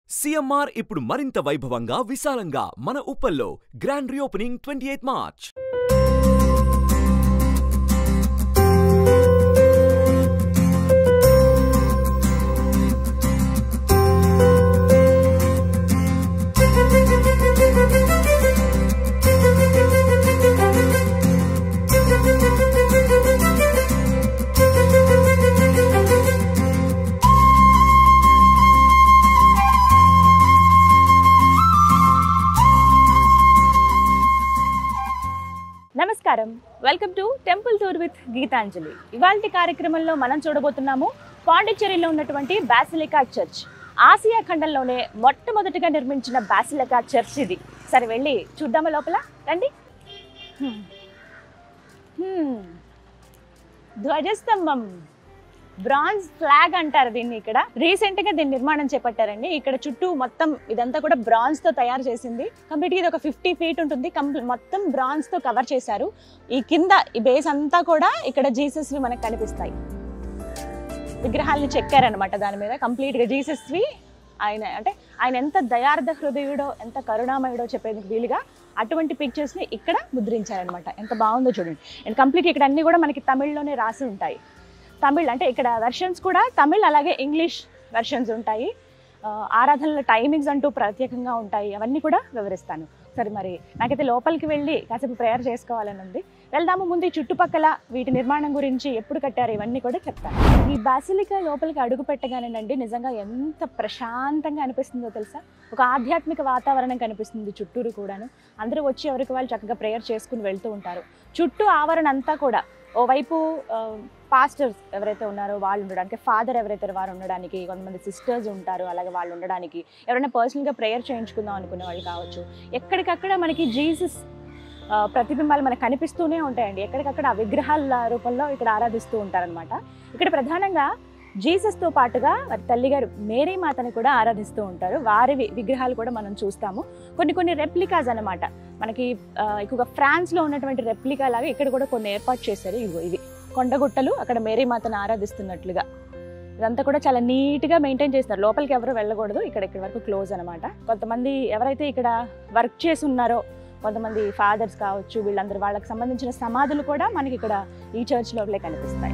CMR ఇప్పుడు మరింత వైభవంగా విశాలంగా మన ఉప్పల్లో grand reopening twenty eighth March నమస్కారం welcome to temple tour with Geetanjali ఇవాళ కార్యక్రమంలో మనం చూడబోతున్నాము పాండిచ్చేరిలో ఉన్నటువంటి బాసిలికా చర్చ్ ఆసియా ఖండంలోనే మొట్టమొదటిగా నిర్మించిన బాసిలికా చర్చ్ ఇది సరే వెళ్ళి చూద్దామా లోపల రండి హ్మ్. హ్మ్. ధ్వజస్తంభం బ్రాంజ్ ఫ్లాగ్ అంటారు దీన్ని ఇక్కడ రీసెంట్ గా దీని నిర్మాణం చేపట్టారండి ఇక్కడ చుట్టూ మొత్తం ఇదంతా కూడా బ్రాంజ్ తో తయారు చేసింది కంప్లీట్ ఇది ఒక ఫిఫ్టీ ఫీట్ ఉంటుంది కంప్లీ- మొత్తం బ్రాంజ్ తో కవర్ చేశారు ఈ కింద ఈ బేస్ అంతా కూడా ఇక్కడ జీసస్ వి మనకు కనిపిస్తాయి విగ్రహాలను చెక్కారనమాట దాని మీద కంప్లీట్ గా జీసస్ వి ఆయన అంటే ఆయన ఎంత దయార్థ హృదయుడో ఎంత కరుణామయుడో చెప్పేందుకు వీలుగా అటువంటి పిక్చర్స్ ని ఇక్కడ ముద్రించారనమాట ఎంత బాగుందో చూడండి అండ్ కంప్లీట్ ఇక్కడ అన్ని కూడా మనకి తమిళ్లోనే రాసి ఉంటాయి తమిళ్ అంటే ఇక్కడ వెర్షన్స్ కూడా తమిళ్ అలాగే ఇంగ్లీష్ వెర్షన్స్ ఉంటాయి ఆ, ఆరాధనల టైమింగ్స్ అంటూ ప్రత్యేకంగా ఉంటాయి అవన్నీ కూడా వివరిస్తాను సరే మరి నాకైతే లోపలికి వెళ్ళి కాసేపు ప్రేయర్ చేసుకోవాలని ఉంది వెళ్దాము ముందు ఈ చుట్టుపక్కల వీటి నిర్మాణం గురించి ఎప్పుడు కట్టారు ఇవన్నీ కూడా చెప్తాను ఈ బాసిలికా లోపలికి అడుగు పెట్టగానేనండి నిజంగా ఎంత ప్రశాంతంగా అనిపిస్తుందో తెలుసా ఒక ఆధ్యాత్మిక వాతావరణం కనిపిస్తుంది చుట్టూరు కూడాను అందరూ వచ్చి ఎవరికి వాళ్ళు చక్కగా ప్రేయర్ చేసుకుని వెళ్తూ ఉంటారు చుట్టూ ఆవరణ అంతా కూడా ఓవైపు పాస్టర్స్ ఎవరైతే ఉన్నారో వాళ్ళు ఉండడానికి ఫాదర్ ఎవరైతే వారు ఉండడానికి కొంతమంది సిస్టర్స్ ఉంటారు అలాగే వాళ్ళు ఉండడానికి ఎవరైనా పర్సనల్గా ప్రేయర్ చేయించుకుందాం అనుకునే వాళ్ళు కావచ్చు ఎక్కడికక్కడ మనకి జీసస్ ఆ, ప్రతిబింబాలు మనకు కనిపిస్తూనే ఉంటాయండి ఎక్కడికక్కడ ఆ విగ్రహాల రూపంలో ఇక్కడ ఆరాధిస్తూ ఉంటారనమాట ఇక్కడ ప్రధానంగా జీసస్తో పాటుగా వారి తల్లిగారు మేరీ మాతని కూడా ఆరాధిస్తూ ఉంటారు వారి వి- విగ్రహాలు కూడా మనం చూస్తాము కొన్ని కొన్ని రెప్లికాస్ అన్నమాట మనకి ఆ, ఎక్కువగా ఫ్రాన్స్లో ఉన్నటువంటి రెప్లికా లాగా ఇక్కడ కూడా కొన్ని ఏర్పాటు చేశారు ఇవి ఇవి కొండగుట్టలు అక్కడ మేరీ మాతను ఆరాధిస్తున్నట్లుగా ఇదంతా కూడా చాలా నీట్గా మెయింటైన్ చేస్తున్నారు లోపలికి ఎవరు వెళ్ళకూడదు ఇక్కడ ఇక్కడ వరకు క్లోజ్ అనమాట కొంతమంది ఎవరైతే ఇక్కడ వర్క్ చేసి ఉన్నారో కొంతమంది ఫాదర్స్ కావచ్చు వీళ్ళందరూ వాళ్ళకి సంబంధించిన సమాధులు కూడా మనకి ఇక్కడ ఈ చర్చ్ లోపలే కనిపిస్తాయి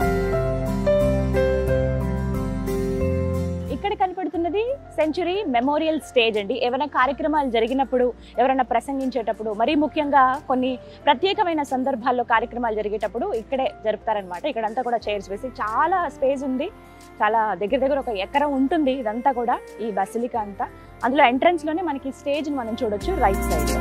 ఇక్కడ కనపడుతున్నది సెంచురీ మెమోరియల్ స్టేజ్ అండి ఏమైనా కార్యక్రమాలు జరిగినప్పుడు ఎవరైనా ప్రసంగించేటప్పుడు మరీ ముఖ్యంగా కొన్ని ప్రత్యేకమైన సందర్భాల్లో కార్యక్రమాలు జరిగేటప్పుడు ఇక్కడే జరుపుతారనమాట ఇక్కడంతా కూడా చైర్స్ వేసి చాలా స్పేస్ ఉంది చాలా దగ్గర దగ్గర ఒక ఎకరం ఉంటుంది ఇదంతా కూడా ఈ బసిలికా అంతా అందులో ఎంట్రన్స్ లోనే మనకి స్టేజ్ మనం చూడొచ్చు రైట్ సైడ్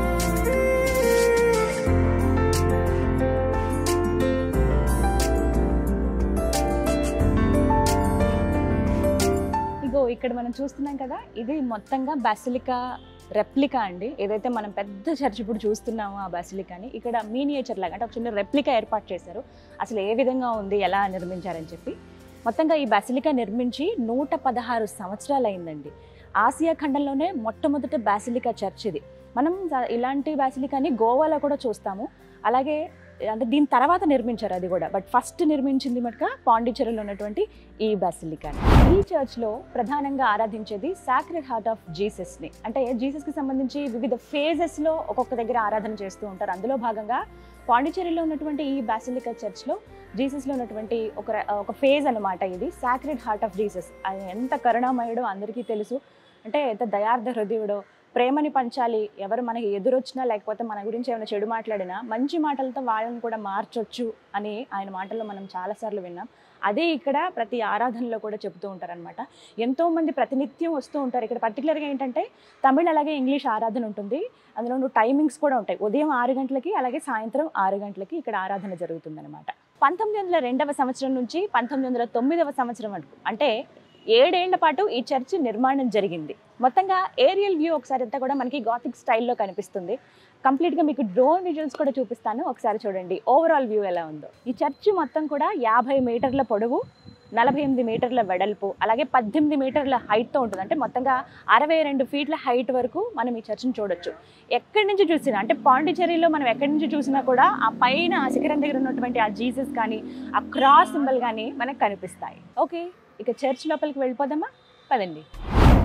ఇగో ఇక్కడ మనం చూస్తున్నాం కదా ఇది మొత్తంగా బసిలికా రెప్లికా అండి ఏదైతే మనం పెద్ద చర్చ్ ఇప్పుడు చూస్తున్నామో ఆ బసిలికాని ఇక్కడ మీనియేచర్ లాగా అంటే ఒక చిన్న రెప్లికా ఏర్పాటు చేశారు అసలు ఏ విధంగా ఉంది ఎలా నిర్మించారని చెప్పి మొత్తంగా ఈ బసిలికా నిర్మించి నూట పదహారు సంవత్సరాలు అయిందండి ఆసియా ఖండంలోనే మొట్టమొదటి బాసిలికా చర్చ్ ఇది మనం ద- ఇలాంటి బాసిలికాని గోవాలో కూడా చూస్తాము అలాగే అంటే దీని తర్వాత నిర్మించారు అది కూడా బట్ ఫస్ట్ నిర్మించింది మటుక పాండిచ్చేరిలో ఉన్నటువంటి ఈ బాసిలికా ఈ చర్చ్లో ప్రధానంగా ఆరాధించేది సాక్రెడ్ హార్ట్ ఆఫ్ జీసస్ని అంటే జీసస్కి సంబంధించి వివిధ ఫేజెస్లో ఒక్కొక్క దగ్గర ఆరాధన చేస్తూ ఉంటారు అందులో భాగంగా పాండిచ్చేరిలో ఉన్నటువంటి ఈ బాసిలికా చర్చ్లో జీసస్లో ఉన్నటువంటి ఒక ర- ఒక ఫేజ్ అన్నమాట ఇది సాక్రెడ్ హార్ట్ ఆఫ్ జీసస్ ఆయన ఎంత కరుణామయుడో అందరికీ తెలుసు అంటే ఎంత దయార్థ హృదయుడో ప్రేమని పంచాలి ఎవరు మనకి ఎదురొచ్చినా లేకపోతే మన గురించి ఏమైనా చెడు మాట్లాడినా మంచి మాటలతో వాళ్ళని కూడా మార్చొచ్చు అని ఆయన మాటల్లో మనం చాలాసార్లు విన్నాం అదే ఇక్కడ ప్రతి ఆరాధనలో కూడా చెబుతూ ఉంటారనమాట ఎంతో మంది ప్రతినిత్యం వస్తూ ఉంటారు ఇక్కడ పర్టికులర్గా ఏంటంటే తమిళ్ అలాగే ఇంగ్లీష్ ఆరాధన ఉంటుంది అందులో టైమింగ్స్ కూడా ఉంటాయి ఉదయం ఆరు గంటలకి అలాగే సాయంత్రం ఆరు గంటలకి ఇక్కడ ఆరాధన జరుగుతుందన్నమాట పంతొమ్మిది వందల రెండవ సంవత్సరం నుంచి పంతొమ్మిది వందల తొమ్మిదవ సంవత్సరం వరకు అంటే ఏడేళ్ల పాటు ఈ చర్చ్ నిర్మాణం జరిగింది మొత్తంగా ఏరియల్ వ్యూ ఒకసారి అంతా కూడా మనకి గాతిక్ స్టైల్లో కనిపిస్తుంది కంప్లీట్గా మీకు డ్రోన్ విజువల్స్ కూడా చూపిస్తాను ఒకసారి చూడండి ఓవరాల్ వ్యూ ఎలా ఉందో ఈ చర్చ్ మొత్తం కూడా యాభై మీటర్ల పొడవు నలభై ఎనిమిది మీటర్ల వెడల్పు అలాగే పద్దెనిమిది మీటర్ల హైట్తో ఉంటుంది అంటే మొత్తంగా అరవై రెండు ఫీట్ల హైట్ వరకు మనం ఈ చర్చిని చూడొచ్చు ఎక్కడి నుంచి చూసినా అంటే పాండిచేరిలో మనం ఎక్కడి నుంచి చూసినా కూడా ఆ పైన ఆ శిఖరం దగ్గర ఉన్నటువంటి ఆ జీసస్ కానీ ఆ క్రాస్ సింబల్ కానీ మనకు కనిపిస్తాయి ఓకే ఇక చర్చ్ లోపలికి వెళ్ళిపోదామా పదండి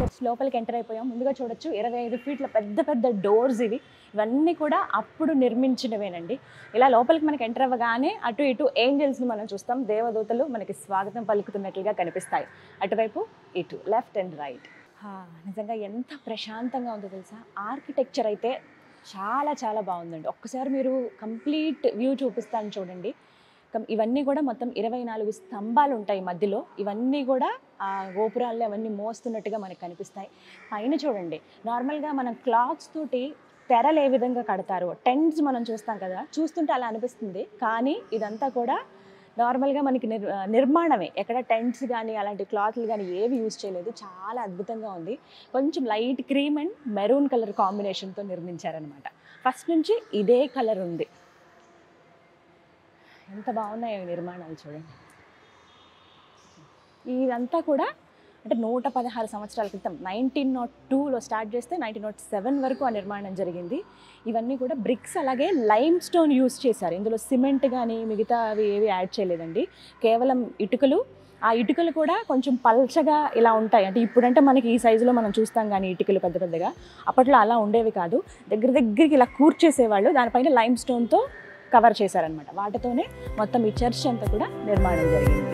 చర్చ్ లోపలికి ఎంటర్ అయిపోయాం ముందుగా చూడొచ్చు ఇరవై ఐదు ఫీట్ల పెద్ద పెద్ద డోర్స్ ఇవి ఇవన్నీ కూడా అప్పుడు నిర్మించినవేనండి ఇలా లోపలికి మనకి ఎంటర్ అవ్వగానే అటు ఇటు ఏంజల్స్ని మనం చూస్తాం దేవదూతలు మనకి స్వాగతం పలుకుతున్నట్లుగా కనిపిస్తాయి అటువైపు ఇటు లెఫ్ట్ అండ్ రైట్ నిజంగా ఎంత ప్రశాంతంగా ఉందో తెలుసా ఆర్కిటెక్చర్ అయితే చాలా చాలా బాగుందండి ఒక్కసారి మీరు కంప్లీట్ వ్యూ చూపిస్తాను చూడండి కం- ఇవన్నీ కూడా మొత్తం ఇరవై నాలుగు స్తంభాలు ఉంటాయి మధ్యలో ఇవన్నీ కూడా ఆ గోపురాల్లో అవన్నీ మోస్తున్నట్టుగా మనకు కనిపిస్తాయి పైన చూడండి నార్మల్గా మనం క్లాత్స్ తోటి తెరలు ఏ విధంగా కడతారు టెంట్స్ మనం చూస్తాం కదా చూస్తుంటే అలా అనిపిస్తుంది కానీ ఇదంతా కూడా నార్మల్గా మనకి నిర్ నిర్మాణమే ఎక్కడ టెంట్స్ కానీ అలాంటి క్లాత్లు కానీ ఏవి యూజ్ చేయలేదు చాలా అద్భుతంగా ఉంది కొంచెం light cream and maroon colour కాంబినేషన్తో నిర్మించారనమాట ఫస్ట్ నుంచి ఇదే కలర్ ఉంది ఎంత బాగున్నాయో ఈ నిర్మాణాలు చూడండి ఇదంతా కూడా అంటే నూట పదహారు సంవత్సరాల క్రితం నైన్టీన్ నాట్ టూలో స్టార్ట్ చేస్తే నైన్టీన్ నాట్ సెవెన్ వరకు ఆ నిర్మాణం జరిగింది ఇవన్నీ కూడా బ్రిక్స్ అలాగే లైమ్ స్టోన్ యూస్ చేశారు ఇందులో సిమెంట్ కానీ మిగతా అవి ఏవి యాడ్ చేయలేదండి కేవలం ఇటుకలు ఆ ఇటుకలు కూడా కొంచెం పల్చగా ఇలా ఉంటాయి అంటే ఇప్పుడంటే మనకి ఈ సైజులో మనం చూస్తాం కానీ ఇటుకలు పెద్ద పెద్దగా అప్పట్లో అలా ఉండేవి కాదు దగ్గర దగ్గరికి ఇలా కూర్చేసేవాళ్ళు దానిపైన లైమ్ స్టోన్తో కవర్ చేశారనమాట వాటితోనే మొత్తం ఈ చర్చ్ అంతా కూడా నిర్మాణం జరిగింది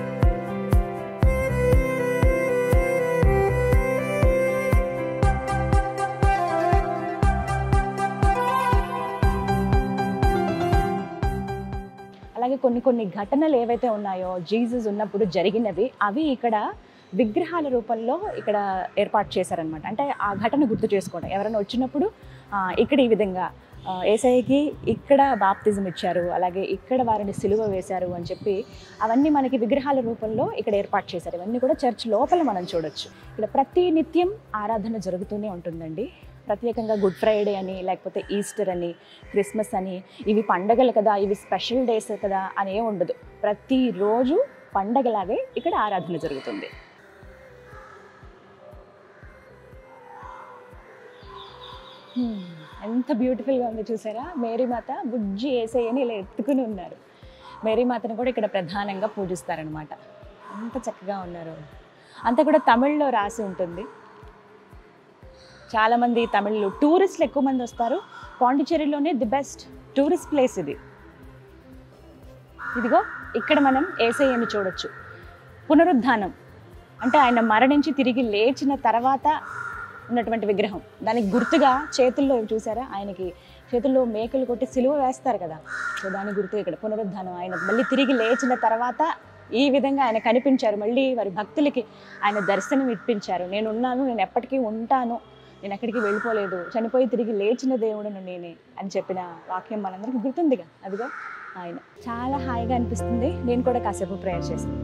అలాగే కొన్ని కొన్ని ఘటనలు ఏవైతే ఉన్నాయో జీసస్ ఉన్నప్పుడు జరిగినవి అవి ఇక్కడ విగ్రహాల రూపంలో ఇక్కడ ఏర్పాటు చేశారనమాట అంటే ఆ ఘటన గుర్తు చేసుకోవడం ఎవరైనా వచ్చినప్పుడు ఆ, ఇక్కడ ఈ విధంగా ఆ, ఏసఐకి ఇక్కడ బాప్తిజం ఇచ్చారు అలాగే ఇక్కడ వారిని సిలువ వేశారు అని చెప్పి అవన్నీ మనకి విగ్రహాల రూపంలో ఇక్కడ ఏర్పాటు చేశారు ఇవన్నీ కూడా చర్చ్ లోపల మనం చూడొచ్చు ఇక్కడ ప్రతి నిత్యం ఆరాధన జరుగుతూనే ఉంటుందండి ప్రత్యేకంగా గుడ్ ఫ్రైడే అని లేకపోతే ఈస్టర్ అని క్రిస్మస్ అని ఇవి పండగలు కదా ఇవి స్పెషల్ డేస్ కదా అని ఏం ఉండదు ప్రతిరోజు పండగలాగే ఇక్కడ ఆరాధన జరుగుతుంది హ్మ్, ఎంత బ్యూటిఫుల్గా ఉందో చూసారా మేరీ మాత బుజ్జి ఏసయ్యని ఇలా ఎత్తుకుని ఉన్నారు మేరీ మాతను కూడా ఇక్కడ ప్రధానంగా పూజిస్తారనమాట ఎంత చక్కగా ఉన్నారు అంతా కూడా తమిళ్లో రాసి ఉంటుంది చాలామంది తమిళ్లు టూరిస్టులు ఎక్కువ మంది వస్తారు పాండిచ్చేరిలోనే ది బెస్ట్ టూరిస్ట్ ప్లేస్ ఇది ఇదిగో ఇక్కడ మనం ఏసయ్యని చూడొచ్చు పునరుద్ధానం అంటే ఆయన మరణించి తిరిగి లేచిన తర్వాత ఉన్నటువంటి విగ్రహం దానికి గుర్తుగా చేతుల్లో ఇవి చూసారా ఆయనకి చేతుల్లో మేకలు కొట్టి సిలువ వేస్తారు కదా సో దాని గుర్తుగా ఇక్కడ పునరుద్ధానం ఆయన మళ్ళీ తిరిగి లేచిన తర్వాత ఈ విధంగా ఆయన కనిపించారు మళ్ళీ వారి భక్తులకి ఆయన దర్శనం ఇప్పించారు నేను ఉన్నాను నేను ఎప్పటికీ ఉంటాను నేను ఎక్కడికి వెళ్ళిపోలేదు చనిపోయి తిరిగి లేచిన దేవుడును నేనే అని చెప్పిన వాక్యం మనందరికీ గుర్తుందిగా అదిగో ఆయన చాలా హాయిగా అనిపిస్తుంది నేను కూడా కాసేపు ప్రేయర్ చేశాను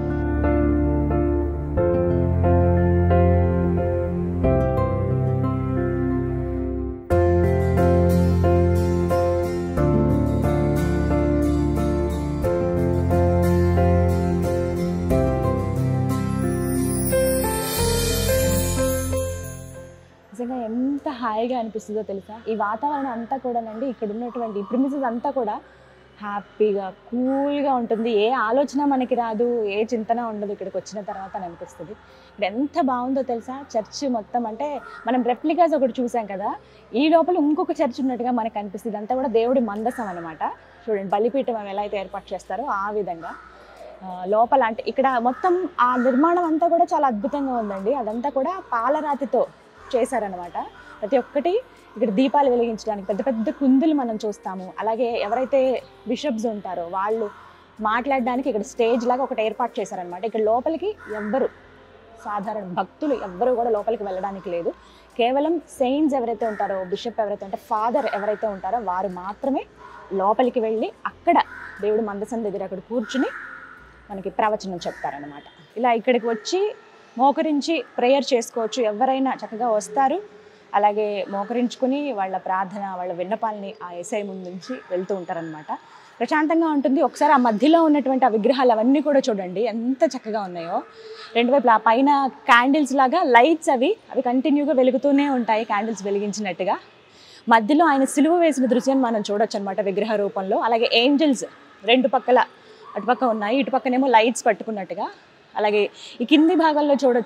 నిజంగా ఎంత హాయిగా అనిపిస్తుందో తెలుసా ఈ వాతావరణం అంతా కూడానండి ఇక్కడ ఉన్నటువంటి ఈ ప్రిమిసెస్ అంతా కూడా హ్యాపీగా కూల్గా ఉంటుంది ఏ ఆలోచన మనకి రాదు ఏ చింతన ఉండదు ఇక్కడికి వచ్చిన తర్వాత అని అనిపిస్తుంది ఇక్కడ ఎంత బాగుందో తెలుసా చర్చ్ మొత్తం అంటే మనం రెప్లికాస్ ఒకటి చూసాం కదా ఈ లోపల ఇంకొక చర్చ్ ఉన్నట్టుగా మనకు అనిపిస్తుంది అంతా కూడా దేవుడి మందసం అనమాట చూడండి బలిపీఠం అవి ఎలా అయితే ఏర్పాటు చేస్తారో ఆ విధంగా ఆ, లోపల అంటే ఇక్కడ మొత్తం ఆ నిర్మాణం అంతా కూడా చాలా అద్భుతంగా ఉందండి అదంతా కూడా పాలరాతితో చేశారనమాట ప్రతి ఒక్కటి ఇక్కడ దీపాలు వెలిగించడానికి పెద్ద పెద్ద కుందులు మనం చూస్తాము అలాగే ఎవరైతే బిషప్స్ ఉంటారో వాళ్ళు మాట్లాడడానికి ఇక్కడ స్టేజ్ లాగా ఒకటి ఏర్పాటు చేశారనమాట ఇక్కడ లోపలికి ఎవ్వరు సాధారణ భక్తులు ఎవ్వరు కూడా లోపలికి వెళ్ళడానికి లేదు కేవలం సెయింట్స్ ఎవరైతే ఉంటారో బిషప్ ఎవరైతే ఉంటారో ఫాదర్ ఎవరైతే ఉంటారో వారు మాత్రమే లోపలికి వెళ్ళి అక్కడ దేవుడి మందసం దగ్గర అక్కడ కూర్చుని మనకి ప్రవచనం చెప్తారనమాట ఇలా ఇక్కడికి వచ్చి మోకరించి ప్రేయర్ చేసుకోవచ్చు ఎవరైనా చక్కగా వస్తారు అలాగే మోకరించుకుని వాళ్ళ ప్రార్థన వాళ్ళ విన్నపాలని ఆ ఎస్ఐ ముందు నుంచి వెళ్తూ ఉంటారనమాట ప్రశాంతంగా ఉంటుంది ఒకసారి ఆ మధ్యలో ఉన్నటువంటి ఆ విగ్రహాలు అవన్నీ కూడా చూడండి ఎంత చక్కగా ఉన్నాయో రెండు వైపులా ఆ పైన క్యాండిల్స్ లాగా లైట్స్ అవి అవి కంటిన్యూగా వెలుగుతూనే ఉంటాయి క్యాండిల్స్ వెలిగించినట్టుగా మధ్యలో ఆయన సిలువ వేసిన దృశ్యాన్ని మనం చూడొచ్చు అనమాట విగ్రహ రూపంలో అలాగే ఏంజల్స్ రెండు పక్కల అటుపక్క ఉన్నాయి ఇటుపక్కనేమో లైట్స్ పట్టుకున్నట్టుగా అలాగే ఈ కింది భాగాల్లో చూడొచ్చు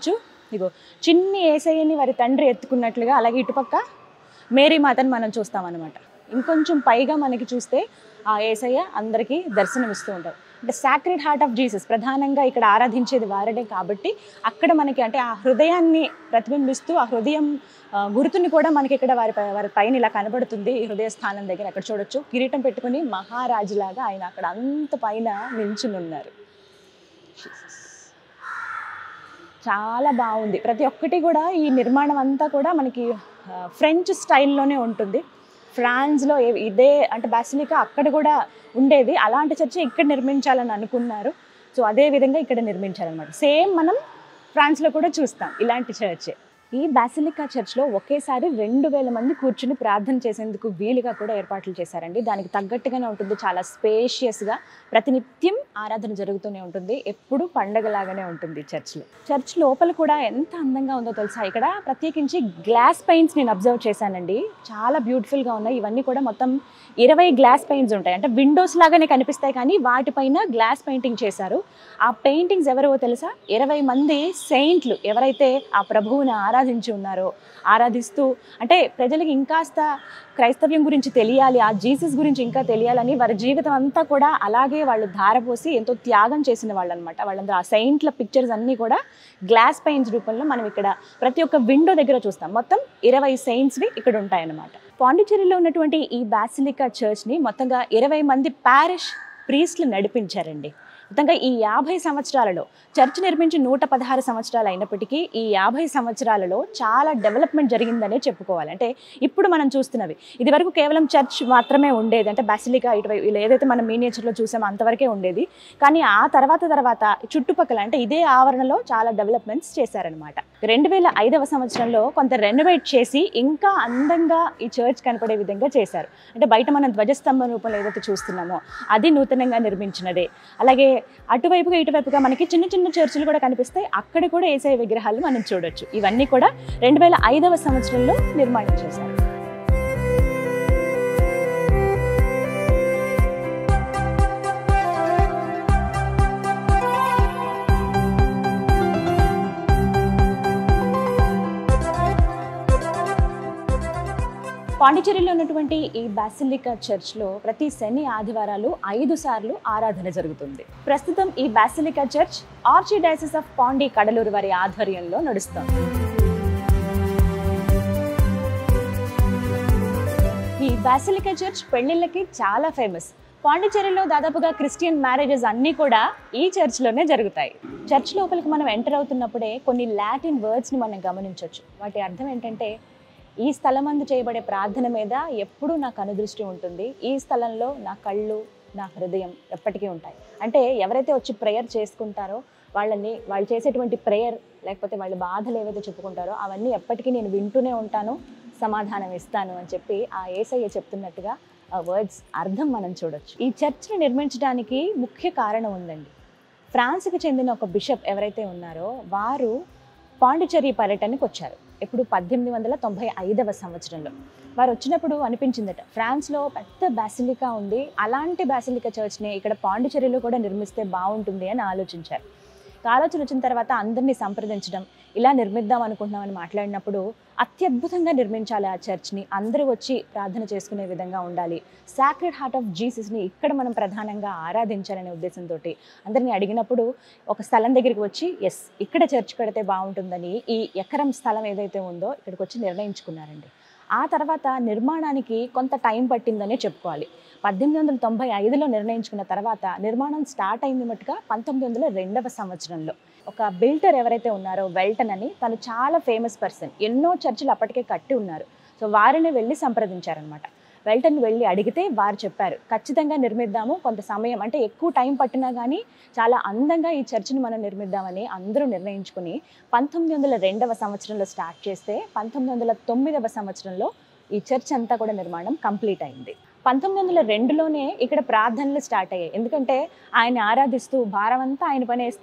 ఇగో చిన్ని ఏసయ్యని వారి తండ్రి ఎత్తుకున్నట్లుగా అలాగే ఇటుపక్క మేరీ మాతని మనం చూస్తాం అనమాట ఇంకొంచెం పైగా మనకి చూస్తే ఆ ఏసయ్య అందరికీ దర్శనమిస్తూ ఉంటారు అంటే సాక్రెడ్ హార్ట్ ఆఫ్ జీసస్ ప్రధానంగా ఇక్కడ ఆరాధించేది వారడే కాబట్టి అక్కడ మనకి అంటే ఆ హృదయాన్ని ప్రతిబింబిస్తూ ఆ హృదయం ఆ, గుర్తుని కూడా మనకి ఇక్కడ వారి పై- వారి పైన ఇలా కనబడుతుంది ఈ హృదయ స్థానం దగ్గర అక్కడ చూడొచ్చు కిరీటం పెట్టుకుని మహారాజులాగా ఆయన అక్కడ అంత పైన నిల్చుని ఉన్నారు చాలా బాగుంది ప్రతి ఒక్కటి కూడా ఈ నిర్మాణం అంతా కూడా మనకి ఆ, ఫ్రెంచ్ స్టైల్లోనే ఉంటుంది ఫ్రాన్స్లో ఏ- ఇదే అంటే బాసిలికా అక్కడ కూడా ఉండేది అలాంటి చర్చ ఇక్కడ నిర్మించాలని అనుకున్నారు సో అదే విధంగా ఇక్కడ నిర్మించాలన్నమాట సేమ్ మనం ఫ్రాన్స్లో కూడా చూస్తాం ఇలాంటి చర్చ్ ఈ బాసిలికా చర్చ్లో ఒకేసారి రెండు వేల మంది కూర్చుని ప్రార్థన చేసేందుకు వీలుగా కూడా ఏర్పాట్లు చేశారండి దానికి తగ్గట్టుగానే ఉంటుంది చాలా స్పేషియస్గా ప్రతినిత్యం ఆరాధన జరుగుతూనే ఉంటుంది ఎప్పుడు పండగలాగానే ఉంటుంది చర్చ్లో చర్చ్ లోపల కూడా ఎంత అందంగా ఉందో తెలుసా ఇక్కడ ప్రత్యేకించి గ్లాస్ పెయింట్స్ నేను అబ్జర్వ్ చేశానండి చాలా బ్యూటిఫుల్గా ఉన్నాయి ఇవన్నీ కూడా మొత్తం ఇరవై గ్లాస్ పెయింట్స్ ఉంటాయి అంటే విండోస్ లాగానే కనిపిస్తాయి కానీ వాటిపైన గ్లాస్ పెయింటింగ్ చేశారు ఆ పెయింటింగ్స్ ఎవరో తెలుసా ఇరవై మంది సెయింట్లు ఎవరైతే ఆ ప్రభువుని ఆరాధించి ఉన్నారో ఆరాధిస్తూ అంటే ప్రజలకి ఇంకాస్త క్రైస్తవ్యం గురించి తెలియాలి ఆ జీసస్ గురించి ఇంకా తెలియాలని వారి జీవితం అంతా కూడా అలాగే వాళ్ళు ధారపోసి ఎంతో త్యాగం చేసిన వాళ్ళు అనమాట వాళ్ళందరూ ఆ సెయింట్ల పిక్చర్స్ అన్నీ కూడా గ్లాస్ పెయింట్స్ రూపంలో మనం ఇక్కడ ప్రతి ఒక్క విండో దగ్గర చూస్తాం మొత్తం ఇరవై సెయింట్స్వి ఇక్కడ ఉంటాయన్నమాట పాండిచ్చేరిలో ఉన్నటువంటి ఈ బాసిలికా చర్చ్ని మొత్తంగా ఇరవై మంది ప్యారిష్ ప్రీస్ట్లు నడిపించారండి మొత్తంగా ఈ యాభై సంవత్సరాలలో చర్చ్ నిర్మించి నూట పదహారు సంవత్సరాలు అయినప్పటికీ ఈ యాభై సంవత్సరాలలో చాలా డెవలప్మెంట్ జరిగిందనే చెప్పుకోవాలి అంటే ఇప్పుడు మనం చూస్తున్నవి ఇది వరకు కేవలం చర్చ్ మాత్రమే ఉండేది అంటే బాసిలికా ఇటువైపు ఇలా ఏదైతే మనం మీనియేచర్లో చూసామో అంతవరకే ఉండేది కానీ ఆ తర్వాత తర్వాత చుట్టుపక్కల అంటే ఇదే ఆవరణలో చాలా డెవలప్మెంట్స్ చేశారనమాట రెండు వేల ఐదవ సంవత్సరంలో కొంత రెనోవేట్ చేసి ఇంకా అందంగా ఈ చర్చ్ కనపడే విధంగా చేశారు అంటే బయట మనం ధ్వజస్తంభం రూపంలో ఏదైతే చూస్తున్నామో అది నూతనంగా నిర్మించినదే అలాగే అటువైపుగా ఇటువైపుగా మనకి చిన్న చిన్న చర్చిలు కూడా కనిపిస్తాయి అక్కడ కూడా ఏసఐ విగ్రహాలు మనం చూడొచ్చు ఇవన్నీ కూడా రెండు వేల ఐదవ సంవత్సరంలో నిర్మాణం చేశారు పాండిచేరిలో ఉన్నటువంటి ఈ బాసిలికా చర్చ్లో ప్రతి శని ఆదివారాలు ఐదు సార్లు ఆరాధన జరుగుతుంది ప్రస్తుతం ఈ basilica church archdiocese of Pondi Cuddalore వారి ఆధ్వర్యంలో నడుస్తోంది ఈ బాసిలికా చర్చ్ పెళ్లిళ్ళకి చాలా ఫేమస్ పాండిచేరిలో దాదాపుగా క్రిస్టియన్ మ్యారేజెస్ అన్నీ కూడా ఈ చర్చ్లోనే జరుగుతాయి చర్చ్ లోపలికి మనం ఎంటర్ అవుతున్నప్పుడే కొన్ని లాటిన్ వర్డ్స్ని మనం గమనించవచ్చు వాటి అర్థం ఏంటంటే ఈ స్థలమందు చేయబడే ప్రార్థన మీద ఎప్పుడూ నాకు అనుదృష్టి ఉంటుంది ఈ స్థలంలో నా కళ్ళు నా హృదయం ఎప్పటికీ ఉంటాయి అంటే ఎవరైతే వచ్చి ప్రేయర్ చేసుకుంటారో వాళ్ళని వాళ్ళు చేసేటువంటి ప్రేయర్ లేకపోతే వాళ్ళ బాధలు ఏవైతే చెప్పుకుంటారో అవన్నీ ఎప్పటికీ నేను వింటూనే ఉంటాను సమాధానం ఇస్తాను అని చెప్పి ఆ ఏసయ్య చెప్తున్నట్టుగా ఆ వర్డ్స్ అర్థం మనం చూడొచ్చు ఈ చర్చ్ని నిర్మించడానికి ముఖ్య కారణం ఉందండి ఫ్రాన్స్కి చెందిన ఒక బిషప్ ఎవరైతే ఉన్నారో వారు పాండిచేరి పర్యటనకి వచ్చారు ఇప్పుడు పద్దెనిమిది వందల తొంభై ఐదవ సంవత్సరంలో వారు వచ్చినప్పుడు అనిపించిందట ఫ్రాన్స్లో పెద్ద బాసిలికా ఉంది అలాంటి బాసిలికా చర్చ్ని ఇక్కడ పాండిచేరిలో కూడా నిర్మిస్తే బాగుంటుంది అని ఆలోచించారు ఆలోచన వచ్చిన తర్వాత అందరినీ సంప్రదించడం ఇలా నిర్మిద్దాం అనుకుంటున్నామని మాట్లాడినప్పుడు అత్యద్భుతంగా నిర్మించాలి ఆ చర్చ్ని అందరూ వచ్చి ప్రార్థన చేసుకునే విధంగా ఉండాలి సాక్రెడ్ హార్ట్ ఆఫ్ జీసస్ని ఇక్కడ మనం ప్రధానంగా ఆరాధించాలనే ఉద్దేశంతో అందరినీ అడిగినప్పుడు ఒక స్థలం దగ్గరికి వచ్చి ఎస్ ఇక్కడ చర్చ్ కడితే బాగుంటుందని ఈ ఎకరం స్థలం ఏదైతే ఉందో ఇక్కడికి వచ్చి నిర్ణయించుకున్నారండి ఆ తర్వాత నిర్మాణానికి కొంత టైం పట్టిందనే చెప్పుకోవాలి పద్దెనిమిది వందల తొంభై ఐదులో నిర్ణయించుకున్న తర్వాత నిర్మాణం స్టార్ట్ అయింది మటుగా పంతొమ్మిది వందల రెండవ సంవత్సరంలో ఒక బిల్డర్ ఎవరైతే ఉన్నారో వెల్టన్ అని తను చాలా ఫేమస్ పర్సన్ ఎన్నో చర్చిలు అప్పటికే కట్టి ఉన్నారు సో వారిని వెళ్ళి సంప్రదించారనమాట వెల్టన్ వెళ్ళి అడిగితే వారు చెప్పారు ఖచ్చితంగా నిర్మిద్దాము కొంత సమయం అంటే ఎక్కువ టైం పట్టినా కానీ చాలా అందంగా ఈ చర్చిని మనం నిర్మిద్దామని అందరూ నిర్ణయించుకుని పంతొమ్మిది వందల రెండవ సంవత్సరంలో స్టార్ట్ చేస్తే పంతొమ్మిది వందల తొమ్మిదవ సంవత్సరంలో ఈ చర్చ్ అంతా కూడా నిర్మాణం కంప్లీట్ అయింది పంతొమ్మిది వందల రెండులోనే ఇక్కడ ప్రార్థనలు స్టార్ట్ అయ్యాయి ఎందుకంటే ఆయన ఆరాధిస్తూ భారం అంతా ఆయన పని వేస్తే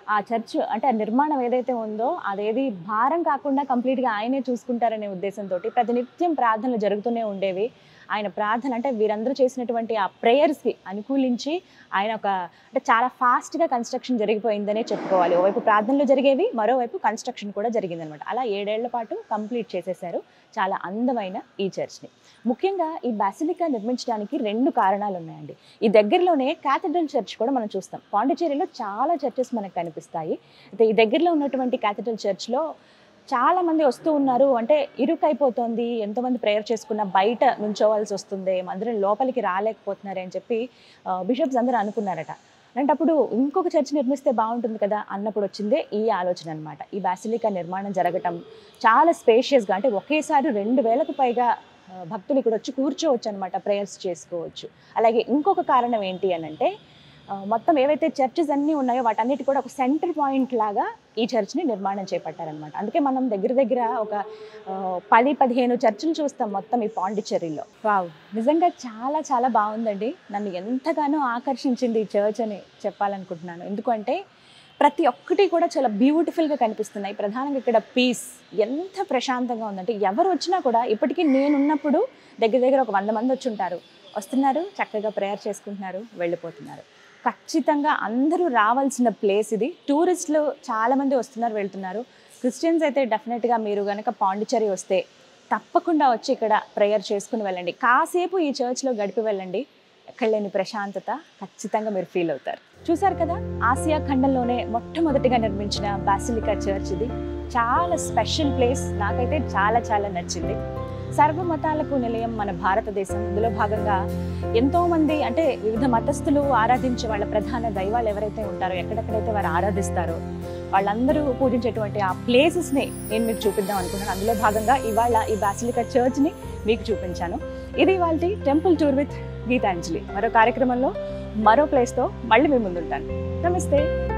ఆ చర్చ్ అంటే ఆ నిర్మాణం ఏదైతే ఉందో అదేది భారం కాకుండా కంప్లీట్గా ఆయనే చూసుకుంటారనే ఉద్దేశంతో ప్రతినిత్యం ప్రార్థనలు జరుగుతూనే ఉండేవి ఆయన ప్రార్థన అంటే వీరందరూ చేసినటువంటి ఆ ప్రేయర్స్కి అనుకూలించి ఆయన ఒక అంటే చాలా ఫాస్ట్గా కన్స్ట్రక్షన్ జరిగిపోయిందనే చెప్పుకోవాలి ఓవైపు ప్రార్థనలు జరిగేవి మరోవైపు కన్స్ట్రక్షన్ కూడా జరిగిందనమాట అలా ఏడేళ్ల పాటు కంప్లీట్ చేసేసారు చాలా అందమైన ఈ చర్చ్ని ముఖ్యంగా ఈ బాసిలికా నిర్మించడానికి రెండు కారణాలు ఉన్నాయండి ఈ దగ్గరలోనే క్యాథడ్రల్ చర్చ్ కూడా మనం చూస్తాం పాండిచేరిలో చాలా చర్చెస్ మనకు కనిపిస్తాయి అయితే ఈ దగ్గరలో ఉన్నటువంటి క్యాథడ్రల్ చర్చ్లో చాలా మంది వస్తూ ఉన్నారు అంటే ఇరుకైపోతుంది ఎంతోమంది ప్రేయర్ చేసుకున్న బయట నుంచోవాల్సి వస్తుంది మందిరం లోపలికి రాలేకపోతున్నారు అని చెప్పి బిషప్స్ అందరూ అనుకున్నారట అలాంటప్పుడు ఇంకొక చర్చ్ నిర్మిస్తే బాగుంటుంది కదా అన్నప్పుడు వచ్చిందే ఈ ఆలోచన అనమాట ఈ బాసిలికా నిర్మాణం జరగటం చాలా స్పేషియస్గా అంటే ఒకేసారి రెండు వేలకు పైగా ఆ, భక్తులు ఇక్కడ వచ్చి కూర్చోవచ్చు అనమాట ప్రేయర్స్ చేసుకోవచ్చు అలాగే ఇంకొక కారణం ఏంటి అని అంటే ఆ, మొత్తం ఏవైతే చర్చెస్ అన్నీ ఉన్నాయో వాటన్నిటి కూడా ఒక సెంటర్ పాయింట్ లాగా ఈ చర్చ్ని నిర్మాణం చేపట్టారనమాట అందుకే మనం దగ్గర దగ్గర ఒక ఆ, పది పదిహేను చర్చిలు చూస్తాం మొత్తం ఈ పాండిచ్చేరిలో వావ్ నిజంగా చాలా చాలా బాగుందండి నన్ను ఎంతగానో ఆకర్షించింది ఈ చర్చ్ అని చెప్పాలనుకుంటున్నాను ఎందుకంటే ప్రతి ఒక్కటి కూడా చాలా బ్యూటిఫుల్గా కనిపిస్తున్నాయి ప్రధానంగా ఇక్కడ పీస్ ఎంత ప్రశాంతంగా ఉందంటే ఎవరు వచ్చినా కూడా ఇప్పటికీ నేనున్నప్పుడు దగ్గర దగ్గర ఒక వంద మంది వచ్చి ఉంటారు వస్తున్నారు చక్కగా ప్రేయర్ చేసుకుంటున్నారు వెళ్ళిపోతున్నారు ఖచ్చితంగా అందరూ రావాల్సిన ప్లేస్ ఇది టూరిస్టులు చాలామంది వస్తున్నారు వెళ్తున్నారు క్రిస్టియన్స్ అయితే డెఫినెట్గా మీరు కనుక పాండిచ్చేరి వస్తే తప్పకుండా వచ్చి ఇక్కడ ప్రేయర్ చేసుకుని వెళ్ళండి కాసేపు ఈ చర్చ్లో గడిపి వెళ్ళండి ఎక్కడ లేని ప్రశాంతత ఖచ్చితంగా మీరు ఫీల్ అవుతారు చూసారు కదా ఆసియా ఖండంలోనే మొట్టమొదటిగా నిర్మించిన బాసిలికా చర్చ్ ఇది చాలా స్పెషల్ ప్లేస్ నాకైతే చాలా చాలా నచ్చింది సర్వ మతాలకు నిలయం మన భారతదేశం ఇందులో భాగంగా ఎంతో మంది అంటే వివిధ మతస్థులు ఆరాధించే వాళ్ళ ప్రధాన దైవాలు ఎవరైతే ఉంటారో ఎక్కడెక్కడైతే వారు ఆరాధిస్తారో వాళ్ళందరూ పూజించేటువంటి ఆ ప్లేసెస్ని నేను మీకు చూపిద్దాం అనుకున్నాను అందులో భాగంగా ఇవాళ ఈ బాసిలికా చర్చ్ని మీకు చూపించాను ఇది ఇవాళ టెంపుల్ టూర్ విత్ గీతాంజలి మరో కార్యక్రమంలో మరో ప్లేస్తో మళ్ళీ మీ ముందుంటాను నమస్తే